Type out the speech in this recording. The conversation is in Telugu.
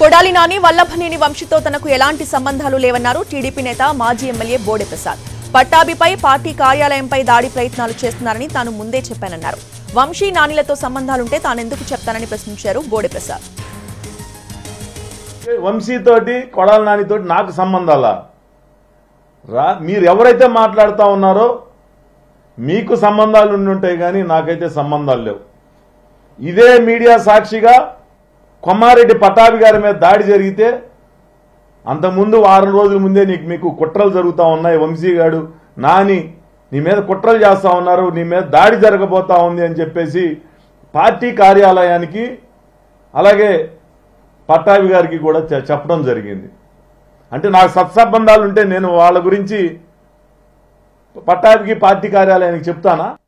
కొడాలి నాని వల్లభనేని వంశీతో తనకు ఎలాంటి సంబంధాలు లేవన్నారు టీడీపీ నేత మాజీ ఎమ్మెల్యే బోడే ప్రసాద్ పట్టాభిపై పార్టీ కార్యాలయంపై దాడి ప్రయత్నాలు చేస్తున్నారని తాను ముందే చెప్పానన్నారు వంశీ నానిలతో సంబంధాలుంటే తానెందుకు చెప్తానని ప్రశ్నించారు బోడే ప్రసాద్ వంశీతోటి కొడాల నానితోటి నాకు సంబంధాలా రా మీరు ఎవరైతే మాట్లాడుతూ ఉన్నారో మీకు సంబంధాలు ఉండి ఉంటాయి కానీ నాకైతే సంబంధాలు లేవు ఇదే మీడియా సాక్షిగా కొమ్మారెడ్డి పటాభి గారి మీద దాడి జరిగితే అంతకుముందు వారం రోజుల ముందే నీకు మీకు కుట్రలు జరుగుతూ ఉన్నాయి వంశీ గారు నాని నీ మీద కుట్రలు చేస్తా ఉన్నారు నీ మీద దాడి జరగబోతా ఉంది అని చెప్పేసి పార్టీ కార్యాలయానికి అలాగే పట్టాభి గారికి కూడా చె- చెప్పడం జరిగింది అంటే నాకు సత్సంబంధాలు ఉంటే నేను వాళ్ళ గురించి పట్టాభికి పార్టీ కార్యాలయానికి చెప్తానా